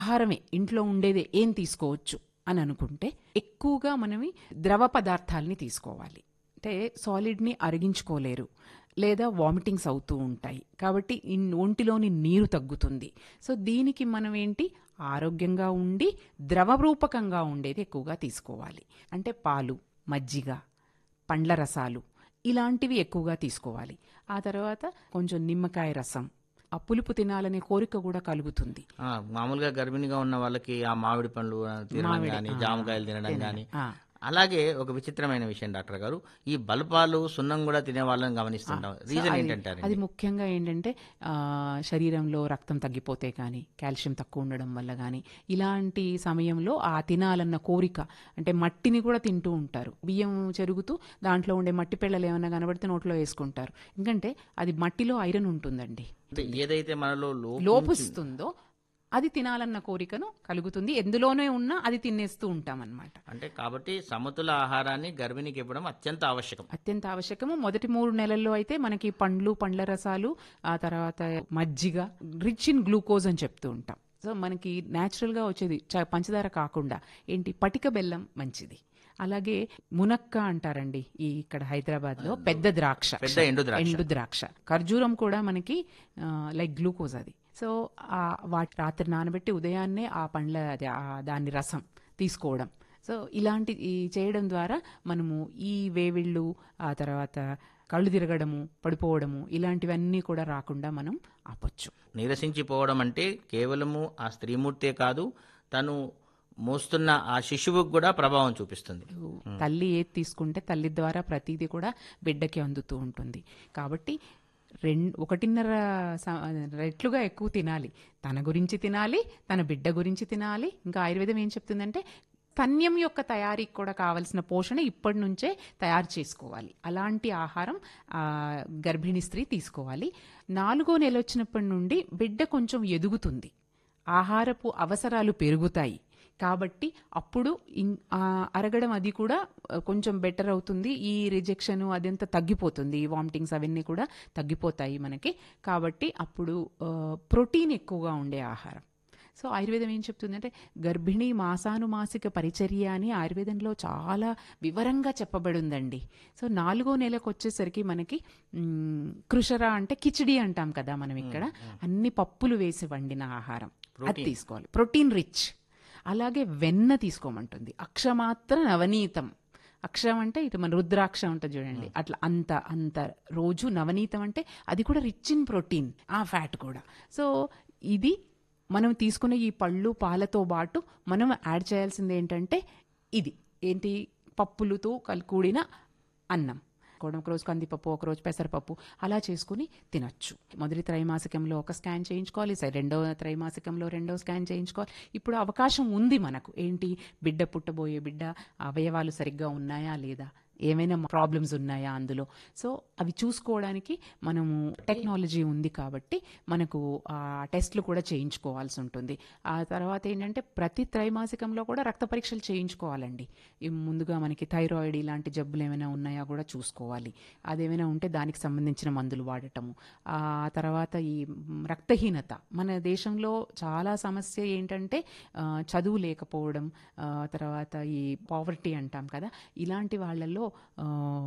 ఆహారమే ఇంట్లో ఉండేదే ఏం తీసుకోవచ్చు అని అనుకుంటే ఎక్కువగా మనమి ద్రవ పదార్థాలని తీసుకోవాలి అంటే సాలిడ్ని అరిగించుకోలేరు లేదా వామిటింగ్స్ అవుతూ ఉంటాయి కాబట్టి ఇన్- ఒంటిలోని నీరు తగ్గుతుంది సో దీనికి మనం ఏంటి ఆరోగ్యంగా ఉండి ద్రవరూపకంగా ఉండేది ఎక్కువగా తీసుకోవాలి అంటే పాలు మజ్జిగ పండ్ల రసాలు ఇలాంటివి ఎక్కువగా తీసుకోవాలి ఆ తర్వాత కొంచెం నిమ్మకాయ రసం ఆ పులుపు తినాలనే కోరిక కూడా కలుగుతుంది ఆ, మామూలుగా గర్భిణిగా ఉన్న వాళ్ళకి ఆ మామిడి పండ్లు ఆ, తినడం మామిడి, కానీ ఆ, జామకాయలు తినడం కానీ ఆ, అలాగే ఒక విచిత్రమైన విషయం డాక్టర్ గారు ఈ బల్పాలు సున్నం కూడా తినే వాళ్ళని గమనిస్తుంటాం సో రీజన్ అది- ఏంటంటారు అది ముఖ్యంగా ఏంటంటే ఆ, శరీరంలో రక్తం తగ్గిపోతే కానీ కాల్షియం తక్కువ ఉండడం వల్ల కానీ ఇలాంటి సమయంలో ఆ తినాలన్న కోరిక అంటే మట్టిని కూడా తింటూ ఉంటారు బియ్యం చెరుగుతూ దాంట్లో ఉండే మట్టి పిల్లలు ఏమైనా కనబడితే నోట్లో వేసుకుంటారు ఎందుకంటే అది మట్టిలో ఐరన్ ఉంటుందండి అంటే ఏదైతే మనలో లోపం లోపిస్తుందో అది తినాలన్న కోరికను కలుగుతుంది ఎందులోనే ఉన్నా అది తినేస్తూ ఉంటాం అన్నమాట అంటే కాబట్టి సమతుల ఆహారాన్ని గర్భిణికి ఇవ్వడం అత్యంత ఆవశ్యకం అత్యంత ఆవశ్యకము మొదటి మూడు నెలల్లో అయితే మనకి పండ్లు పండ్ల రసాలు ఆ తర్వాత మజ్జిగ రిచ్ ఇన్ గ్లూకోజ్ అని చెప్తూ ఉంటాం సో మనకి న్యాచురల్గా వచ్చేది చ- పంచదార కాకుండా ఏంటి పటిక బెల్లం మంచిది అలాగే మునక్క అంటారండి ఈ ఇక్కడ హైదరాబాద్ లో పెద్ద ద్రాక్ష పెద్ద ఎండు ద్రాక్ష. ఎండు ద్రాక్ష ఖర్జూరం కూడా మనకి లైక్ గ్లూకోజ్ అది సో ఆ వాటి రాత్రి నానబెట్టి ఉదయాన్నే ఆ పండ్ల అది ఆ దాని రసం తీసుకోవడం సో ఇలాంటి ఈ చేయడం ద్వారా మనము ఈ వేవిళ్ళు ఆ తర్వాత కళ్ళు తిరగడము పడిపోవడము ఇలాంటివన్నీ కూడా రాకుండా మనం ఆపొచ్చు నీరసించిపోవడం అంటే కేవలము ఆ స్త్రీమూర్తే కాదు తను మోస్తున్న ఆ శిశువుకు కూడా ప్రభావం చూపిస్తుంది తల్లి ఏది తీసుకుంటే తల్లి ద్వారా ప్రతిదీ కూడా బిడ్డకి అందుతూ ఉంటుంది కాబట్టి రెండు ఒకటిన్నర స- రెట్లుగా ఎక్కువ తినాలి తన గురించి తినాలి తన బిడ్డ గురించి తినాలి ఇంకా ఆయుర్వేదం ఏం చెప్తుందంటే స్తన్యం యొక్క తయారీకి కూడా కావలసిన పోషణ ఇప్పటి నుంచే తయారు చేసుకోవాలి అలాంటి ఆహారం ఆ, గర్భిణీ స్త్రీ తీసుకోవాలి నాలుగో నెల వచ్చినప్పటి నుండి బిడ్డ కొంచెం ఎదుగుతుంది ఆహారపు అవసరాలు పెరుగుతాయి కాబట్టి అప్పుడు ఇం- ఆ అరగడం అది కూడా ఆ, కొంచెం బెటర్ అవుతుంది ఈ రిజెక్షన్ అదంతా తగ్గిపోతుంది ఈ వామిటింగ్స్ అవన్నీ కూడా తగ్గిపోతాయి మనకి కాబట్టి అప్పుడు ఆ, ప్రోటీన్ ఎక్కువగా ఉండే ఆహారం సో ఆయుర్వేదం ఏం చెప్తుందంటే గర్భిణీ మాసానుమాసిక పరిచర్య అని ఆయుర్వేదంలో చాలా వివరంగా చెప్పబడి ఉందండి సో నాలుగో నెలకు వచ్చేసరికి మనకి మ్, కృషర అంటే కిచిడి అంటాం కదా మనం ఇక్కడ అన్ని పప్పులు వేసి వండిన ఆహారం అది తీసుకోవాలి ప్రోటీన్ రిచ్ అలాగే వెన్న తీసుకోమంటుంది అక్షమాత్ర నవనీతం అక్షరం అంటే ఇటు మన రుద్రాక్ష ఉంటుంది చూడండి అట్లా అంత అంత రోజు నవనీతం అంటే అది కూడా రిచ్ ఇన్ ప్రోటీన్ ఆ ఫ్యాట్ కూడా సో ఇది మనం తీసుకునే ఈ పళ్ళు పాలతో పాటు మనం యాడ్ చేయాల్సింది ఏంటంటే ఇది ఏంటి పప్పులతో కల్ కూడిన అన్నం కూడా ఒక రోజు కందిపప్పు ఒక రోజు పెసరపప్పు అలా చేసుకుని తినొచ్చు మొదటి త్రైమాసికంలో ఒక స్కాన్ చేయించుకోవాలి సరే రెండో త్రైమాసికంలో రెండో స్కాన్ చేయించుకోవాలి ఇప్పుడు అవకాశం ఉంది మనకు ఏంటి బిడ్డ పుట్టబోయే బిడ్డ అవయవాలు సరిగ్గా ఉన్నాయా లేదా ఏమైనా ప్రాబ్లమ్స్ ఉన్నాయా అందులో సో అవి చూసుకోవడానికి మనము టెక్నాలజీ ఉంది కాబట్టి మనకు ఆ టెస్ట్లు కూడా చేయించుకోవాల్సి ఉంటుంది ఆ తర్వాత ఏంటంటే ప్రతి త్రైమాసికంలో కూడా రక్త పరీక్షలు చేయించుకోవాలండి ఈ ముందుగా మనకి థైరాయిడ్ ఇలాంటి జబ్బులు ఏమైనా ఉన్నాయా కూడా చూసుకోవాలి అదేమైనా ఉంటే దానికి సంబంధించిన మందులు వాడటము ఆ తర్వాత ఈ మ్, రక్తహీనత మన దేశంలో చాలా సమస్య ఏంటంటే ఆ, చదువు లేకపోవడం ఆ, తర్వాత ఈ పావర్టీ అంటాం కదా ఇలాంటి వాళ్ళల్లో ఆ,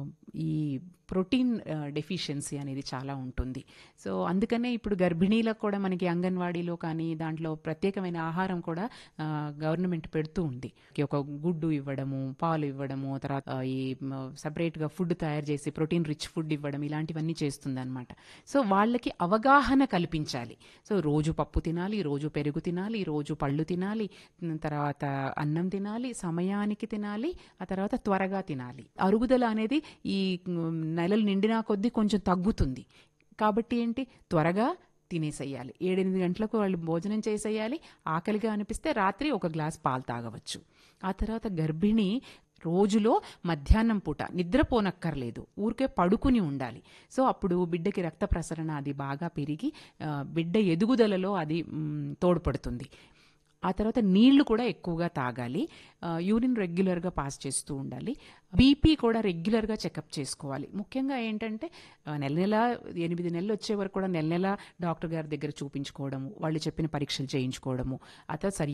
ఈ ప్రోటీన్ డెఫిషియన్సీ అనేది చాలా ఉంటుంది సో అందుకనే ఇప్పుడు గర్భిణీలకు కూడా మనకి అంగన్వాడీలో కానీ దాంట్లో ప్రత్యేకమైన ఆహారం కూడా గవర్నమెంట్ పెడుతూ ఉంది ఒక గుడ్డు ఇవ్వడము పాలు ఇవ్వడము తర్వాత ఆ, ఈ సపరేట్గా ఫుడ్ తయారు చేసి ప్రోటీన్ రిచ్ ఫుడ్ ఇవ్వడం ఇలాంటివన్నీ చేస్తుంది అనమాట సో వాళ్ళకి అవగాహన కల్పించాలి సో రోజు పప్పు తినాలి రోజు పెరుగు తినాలి రోజు పళ్ళు తినాలి ఉమ్, తర్వాత అన్నం తినాలి సమయానికి తినాలి ఆ తర్వాత త్వరగా తినాలి అరుగుదల అనేది ఈ ఉమ్, నెలలు నిండినా కొద్దీ కొంచెం తగ్గుతుంది కాబట్టి ఏంటి త్వరగా తినేసేయాలి ఏడెనిమిది గంటలకు వాళ్ళు భోజనం చేసేయాలి ఆకలిగా అనిపిస్తే రాత్రి ఒక గ్లాస్ పాలు తాగవచ్చు ఆ తర్వాత గర్భిణి రోజులో మధ్యాహ్నం పూట నిద్రపోనక్కర్లేదు ఊరికే పడుకుని ఉండాలి సో అప్పుడు బిడ్డకి రక్త ప్రసరణ అది బాగా పెరిగి ఆ, బిడ్డ ఎదుగుదలలో అది మ్, తోడ్పడుతుంది ఆ తర్వాత నీళ్లు కూడా ఎక్కువగా తాగాలి ఆ, యూరిన్ రెగ్యులర్గా పాస్ చేస్తూ ఉండాలి బీపీ కూడా రెగ్యులర్గా చెకప్ చేసుకోవాలి ముఖ్యంగా ఏంటంటే ఆ, నెల నెల ఎనిమిది నెలలు వచ్చే వరకు కూడా నెల నెల డాక్టర్ గారి దగ్గర చూపించుకోవడము వాళ్ళు చెప్పిన పరీక్షలు చేయించుకోవడము ఆ తర్వాత సరి